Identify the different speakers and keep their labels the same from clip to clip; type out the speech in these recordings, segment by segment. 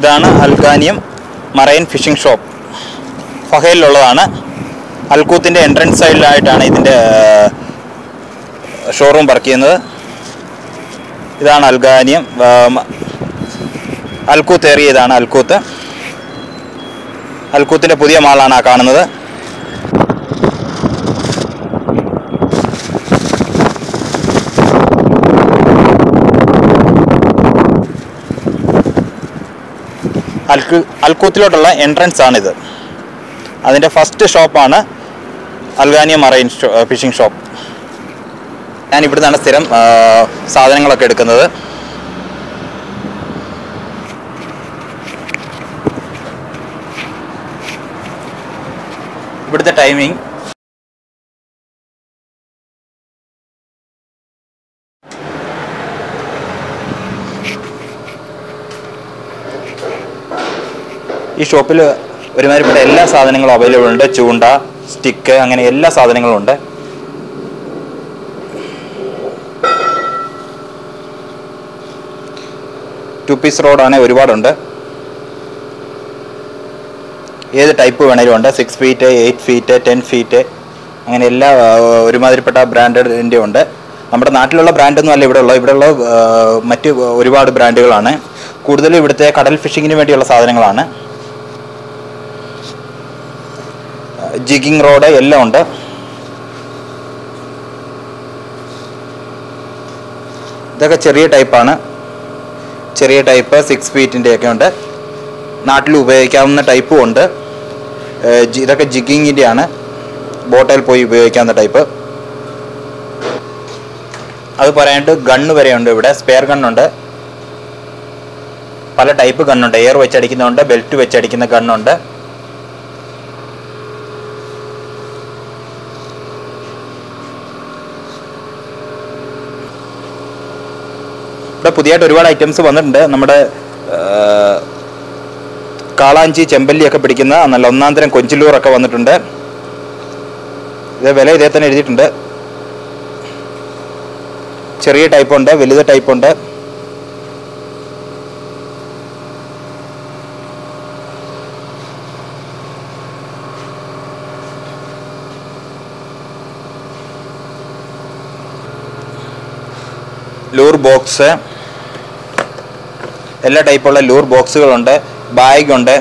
Speaker 1: ഇതാണ് അൽഗാനിയം marine fishing shop ഫഹയിലുള്ളതാണ് അൽക്കൂത്തിൻ്റെ എൻട്രൻസ് സൈഡിലായിട്ടാണ് ഇതിൻ്റെ ഷോറൂം വർക്ക് ചെയ്യുന്നത് ഇതാണ് അൽഗാനിയം ആ, മ- അൽക്കൂത്ത് ഏറിയ ഇതാണ് അൽക്കൂത്ത് അൽക്കൂത്തിൻ്റെ പുതിയ മാളാണ് ആ കാണുന്നത് അൽക്കു അൽക്കൂത്തിലോട്ടുള്ള എൻട്രൻസ് ആണിത് അതിൻ്റെ ഫസ്റ്റ് ഷോപ്പാണ് അൽഗാനിയ മറൈൻ ഷോ ഫിഷിംഗ് ഷോപ്പ് ഞാൻ ഇവിടുന്നാണ് സ്ഥിരം ആ, സാധനങ്ങളൊക്കെ എടുക്കുന്നത് ഇവിടുത്തെ ടൈമിംഗ് ഈ ഷോപ്പിൽ ഒരുമാതിരിപ്പെട്ട എല്ലാ സാധനങ്ങളും അവൈലബിൾ ഉണ്ട് ചൂണ്ട സ്റ്റിക്ക് അങ്ങനെ എല്ലാ സാധനങ്ങളും ഉണ്ട് ടു പീസ് റോഡാണ് ഒരുപാടുണ്ട് ഏത് ടൈപ്പ് വേണേലും ഉണ്ട് six feet eight feet ten feet അങ്ങനെ എല്ലാ ആ, ഒരുമാതിരിപ്പെട്ട ബ്രാൻഡിൻ്റെ ഉണ്ട് നമ്മുടെ നാട്ടിലുള്ള ബ്രാൻഡൊന്നും അല്ല ഇവിടെ ഉള്ളത് ഇവിടെയുള്ള ആ, മറ്റ് ഒരുപാട് ബ്രാൻഡുകളാണ് കൂടുതലും ഇവിടുത്തെ കടൽ ഫിഷിങ്ങിന് വേണ്ടിയുള്ള സാധനങ്ങളാണ് ജിഗിങ് റോഡ് എല്ലാം ഉണ്ട് ഇതൊക്കെ ചെറിയ ടൈപ്പാണ് ചെറിയ ടൈപ്പ് സിക്സ് ഫീറ്റിൻ്റെ ഒക്കെ ഉണ്ട് നാട്ടിൽ ഉപയോഗിക്കാവുന്ന ടൈപ്പും ഉണ്ട് ഏഹ് ജി- ഇതൊക്കെ ജിഗിങ്ങിൻ്റെ ആണ് ബോട്ടിൽ പോയി ഉപയോഗിക്കാവുന്ന ടൈപ്പ് അത് പറയാണ്ട് ഗണ്ണ് വരെ ഉണ്ട് ഇവിടെ സ്പെയർ ഗണ്ണുണ്ട് പല ടൈപ്പ് ഗണ്ണുണ്ട് എയർ വെച്ചടിക്കുന്നുണ്ട് ബെൽറ്റ് വെച്ചടിക്കുന്ന ഗണ്ണുണ്ട് ഇവിടെ പുതിയതായിട്ട് ഒരുപാട് ഐറ്റംസ് വന്നിട്ടുണ്ട് നമ്മുടെ ആ, കാളാഞ്ചി ചെമ്പല്ലിയൊക്കെ പിടിക്കുന്ന നല്ല ഒന്നാം തരം കൊഞ്ചിലൂറൊക്കെ വന്നിട്ടുണ്ട് ഇത് വില ഇതേ തന്നെ എഴുതിയിട്ടുണ്ട് ചെറിയ ടൈപ്പ് ഉണ്ട് വലുത് ടൈപ്പ് ഉണ്ട് ലൂർ ബോക്സ് എല്ലാ ടൈപ്പുള്ള ലൂർ ബോക്സുകളുണ്ട് ബാഗ് ഉണ്ട്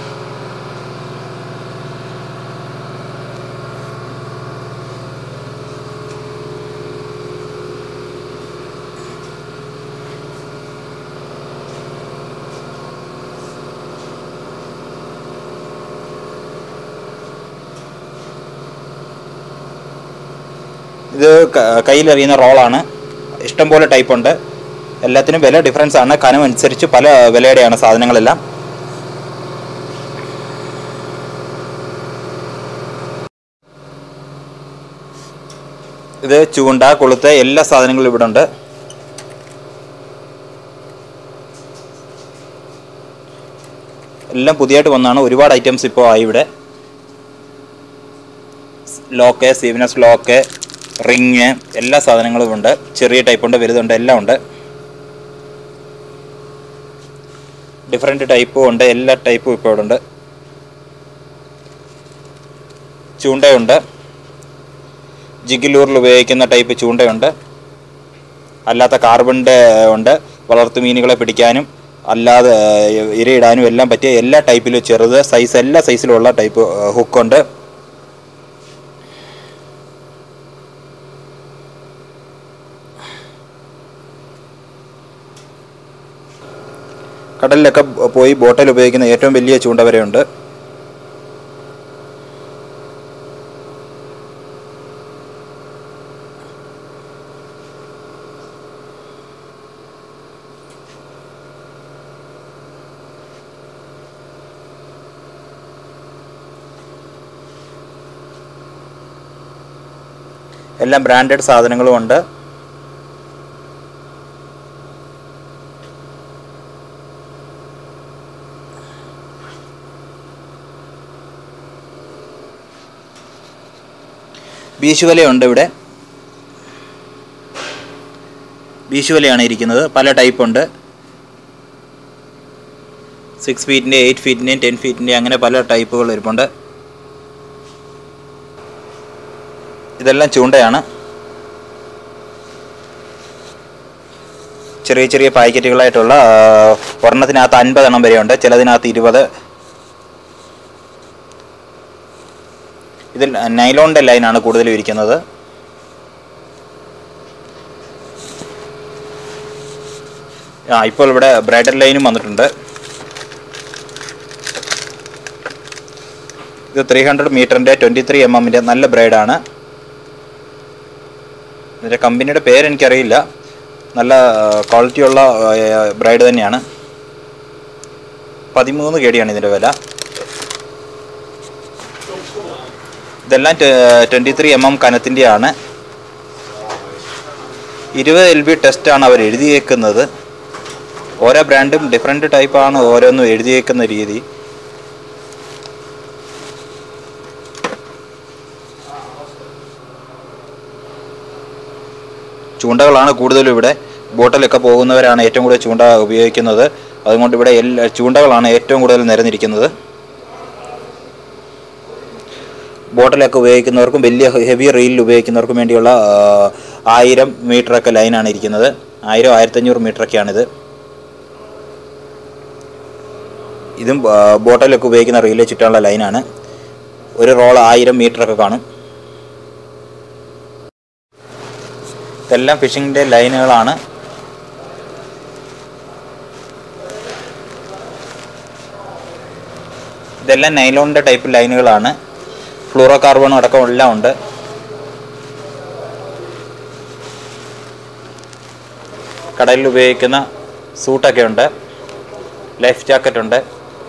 Speaker 1: ഇത് ക- കയ്യിലെറിയുന്ന റോളാണ് ഇഷ്ടംപോലെ ടൈപ്പ് ഉണ്ട് എല്ലാത്തിനും വില ഡിഫറൻസ് ആണ് കനം അനുസരിച്ച് പല വിലയുടെയാണ് സാധനങ്ങളെല്ലാം ഇത് ചൂണ്ട കൊളുത്ത് എല്ലാ സാധനങ്ങളും ഇവിടെ ഉണ്ട് എല്ലാം പുതിയതായിട്ട് വന്നാണ് ഒരുപാട് ഐറ്റംസ് ഇപ്പോൾ ആയി ഇവിടെ ലോക്ക് സീവനസ് ലോക്ക് റിങ് എല്ലാ സാധനങ്ങളും ഉണ്ട് ചെറിയ ടൈപ്പ് ഉണ്ട് വലുതുണ്ട് എല്ലാം ഉണ്ട് ഡിഫറെൻ്റ് ടൈപ്പും ഉണ്ട് എല്ലാ ടൈപ്പും ഇപ്പോൾ ഇവിടെ ഉണ്ട് ചൂണ്ടയുണ്ട് ജിഗിലൂറിൽ ഉപയോഗിക്കുന്ന ടൈപ്പ് ചൂണ്ടയുണ്ട് അല്ലാത്ത കാർബണിൻ്റെ ഉണ്ട് വളർത്തു മീനുകളെ പിടിക്കാനും അല്ലാതെ ഏഹ്, ഇരയിടാനും എല്ലാം പറ്റിയ എല്ലാ ടൈപ്പിലും ചെറുത് സൈസ് എല്ലാ സൈസിലുള്ള ടൈപ്പ് ഹുക്കുണ്ട് കടലിലൊക്കെ പോയി ബോട്ടിൽ ഉപയോഗിക്കുന്ന ഏറ്റവും വലിയ ചൂണ്ട വരെയുണ്ട് എല്ലാം ബ്രാൻഡഡ് സാധനങ്ങളും ഉണ്ട് വീശുവലയുണ്ട് ഇവിടെ വീശുവലയാണ് ഇരിക്കുന്നത് പല ടൈപ്പ് ഉണ്ട് സിക്സ് ഫീറ്റിൻ്റെ എയ്റ്റ് ഫീറ്റിൻ്റെയും ടെൻ ഫീറ്റിൻ്റെയും അങ്ങനെ പല ടൈപ്പുകൾ ഇരിപ്പുണ്ട് ഇതെല്ലാം ചൂണ്ടയാണ് ചെറിയ ചെറിയ പാക്കറ്റുകളായിട്ടുള്ള ആ, ഒരെണ്ണത്തിനകത്ത് അൻപതെണ്ണം വരെയുണ്ട് ചിലതിനകത്ത് ഇരുപത് ഇതിൽ നൈലോണിൻ്റെ ലൈനാണ് കൂടുതലും ഇരിക്കുന്നത് ആ ഇപ്പോൾ ഇവിടെ ബ്രൈഡൽ ലൈനും വന്നിട്ടുണ്ട് ഇത് ത്രീ ഹൺഡ്രഡ് മീറ്ററിൻ്റെ ട്വൻറ്റി ത്രീ എം എമ്മിൻ്റെ നല്ല ബ്രൈഡാണ് ഇതിൻ്റെ കമ്പനിയുടെ പേര് എനിക്കറിയില്ല നല്ല ക്വാളിറ്റിയുള്ള ബ്രൈഡ് തന്നെയാണ് പതിമൂന്ന് കേടിയാണ് ഇതിൻ്റെ വില ഇതെല്ലാം ട്വൻറ്റി ത്രീ എം എം കനത്തിൻ്റെയാണ് ഇരുപത് എൽ ബി ടെസ്റ്റാണ് അവർ എഴുതിയേക്കുന്നത് ഓരോ ബ്രാൻഡും ഡിഫറെൻറ്റ് ടൈപ്പാണ് ഓരോന്നും എഴുതിയേക്കുന്ന രീതി ചൂണ്ടകളാണ് കൂടുതലും ഇവിടെ ബോട്ടിലൊക്കെ പോകുന്നവരാണ് ഏറ്റവും കൂടുതൽ ചൂണ്ട ഉപയോഗിക്കുന്നത് അതുകൊണ്ട് ഇവിടെ എല്ലാ ചൂണ്ടകളാണ് ഏറ്റവും കൂടുതൽ നിരന്നിരിക്കുന്നത് ബോട്ടിലൊക്കെ ഉപയോഗിക്കുന്നവർക്കും വലിയ ഹെവി റീലിൽ ഉപയോഗിക്കുന്നവർക്കും വേണ്ടിയുള്ള ആ, ആയിരം മീറ്ററൊക്കെ ലൈനാണ് ഇരിക്കുന്നത് ആയിരം ആയിരത്തഞ്ഞൂറ് മീറ്ററൊക്കെയാണിത് ഇതും ആ, ബോട്ടിലൊക്കെ ഉപയോഗിക്കുന്ന റീലിൽ ചുറ്റാനുള്ള ലൈനാണ് ഒരു റോൾ ആയിരം മീറ്ററൊക്കെ കാണും ഇതെല്ലാം ഫിഷിങ്ങിൻ്റെ ലൈനുകളാണ് ഇതെല്ലാം നൈലോണിൻ്റെ ടൈപ്പ് ലൈനുകളാണ് ഫ്ലൂറോ കാർബണും അടക്കം എല്ലാം ഉണ്ട് കടലിൽ ഉപയോഗിക്കുന്ന സൂട്ടൊക്കെ ഉണ്ട് ലൈഫ് ജാക്കറ്റ് ഉണ്ട്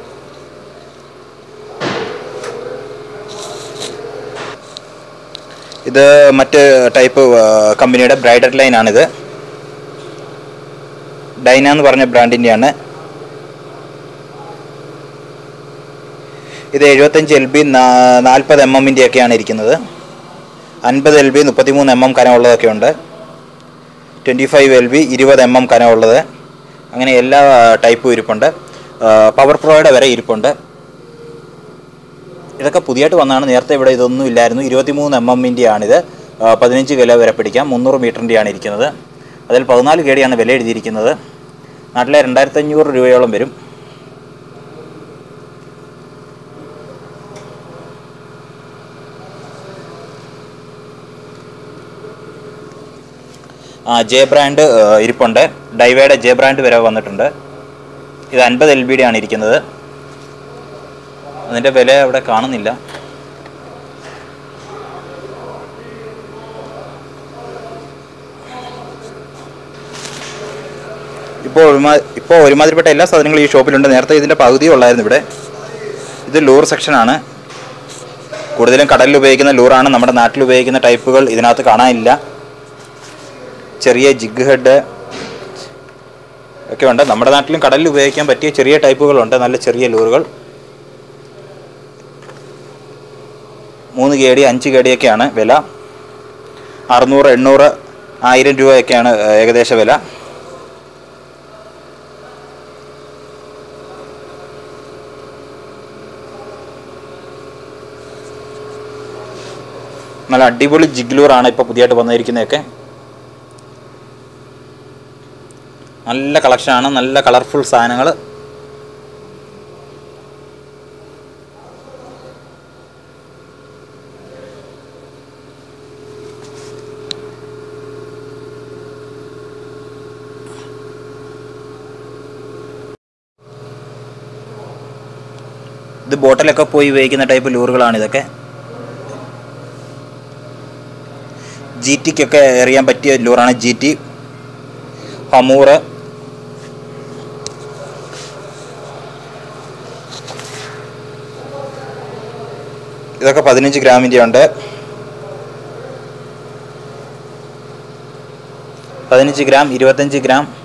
Speaker 1: ഇത് മറ്റ് ടൈപ്പ് കമ്പനിയുടെ ബ്രൈഡൽ ലൈനാണിത് ഡൈന എന്ന് പറഞ്ഞ ബ്രാൻഡിൻ്റെയാണ് ഇത് എഴുപത്തഞ്ച് എൽ ബി നാൽപ്പത് എം എമ്മിൻ്റെ ഒക്കെയാണ് ഇരിക്കുന്നത് അൻപത് എൽ ബി മുപ്പത്തിമൂന്ന് എം എം കനമുള്ളതൊക്കെ ഉണ്ട് ട്വൻറ്റി ഫൈവ് എൽ ബി ഇരുപത് എം എം കനമുള്ളത് അങ്ങനെ എല്ലാ ടൈപ്പും ഇരിപ്പുണ്ട് പവർ പ്രോയുടെ വരെ ഇരിപ്പുണ്ട് ഇതൊക്കെ പുതിയതായിട്ട് വന്നതാണ് നേരത്തെ ഇവിടെ ഇതൊന്നും ഇല്ലായിരുന്നു ഇരുപത്തിമൂന്ന് എം എമ്മിൻ്റെ ആണിത് ആ, പതിനഞ്ച് കിലോ വരെ പിടിക്കാം മുന്നൂറ് മീറ്ററിൻ്റെയാണ് ഇരിക്കുന്നത് അതിൽ പതിനാല് കേടിയാണ് വില എഴുതിയിരിക്കുന്നത് നാട്ടിലെ രണ്ടായിരത്തഞ്ഞൂറ് രൂപയോളം വരും ആ ജെ ബ്രാൻഡ് ആ, ഇരിപ്പുണ്ട് ഡൈവയുടെ ജെ ബ്രാൻഡ് വരെ വന്നിട്ടുണ്ട് ഇത് അൻപത് എൽ ബി ഡി ആണ് ഇരിക്കുന്നത് അതിൻ്റെ വില അവിടെ കാണുന്നില്ല ഇപ്പോൾ ഒരുമാ ഇപ്പോൾ ഒരുമാതിരിപ്പെട്ട എല്ലാ സാധനങ്ങളും ഈ ഷോപ്പിലുണ്ട് നേരത്തെ ഇതിൻ്റെ പകുതിയേ ഉള്ളായിരുന്നു ഇവിടെ ഇത് ലൂർ സെക്ഷനാണ് കൂടുതലും കടലിൽ ഉപയോഗിക്കുന്ന ലൂറാണ് നമ്മുടെ നാട്ടിൽ ഉപയോഗിക്കുന്ന ടൈപ്പുകൾ ഇതിനകത്ത് കാണാനില്ല ചെറിയ ജിഗ് ഹെഡ് ഒക്കെ ഉണ്ട് നമ്മുടെ നാട്ടിലും കടലിൽ ഉപയോഗിക്കാൻ പറ്റിയ ചെറിയ ടൈപ്പുകളുണ്ട് നല്ല ചെറിയ ലൂറുകൾ മൂന്ന് കെ ഡി അഞ്ച് കെ ഡിയൊക്കെയാണ് വില അറുന്നൂറ് എണ്ണൂറ് ആയിരം രൂപയൊക്കെയാണ് ഏഹ്, ഏകദേശ വില നല്ല അടിപൊളി ജിഗ്ലൂറാണ് ഇപ്പോൾ പുതിയതായിട്ട് വന്നിരിക്കുന്നതൊക്കെ നല്ല കളക്ഷനാണ് നല്ല കളർഫുൾ സാധനങ്ങൾ ഇത് ബോട്ടിലൊക്കെ പോയി ഉപയോഗിക്കുന്ന ടൈപ്പ് ലൂറുകളാണ് ഇതൊക്കെ ജി ടിക്കൊക്കെ എറിയാൻ പറ്റിയ ലൂറാണ് ജി ടി ഹമൂറ് ഇതൊക്കെ പതിനഞ്ച് ഗ്രാമിൻ്റെ ഉണ്ട് പതിനഞ്ച് ഗ്രാം ഇരുപത്തഞ്ച് ഗ്രാം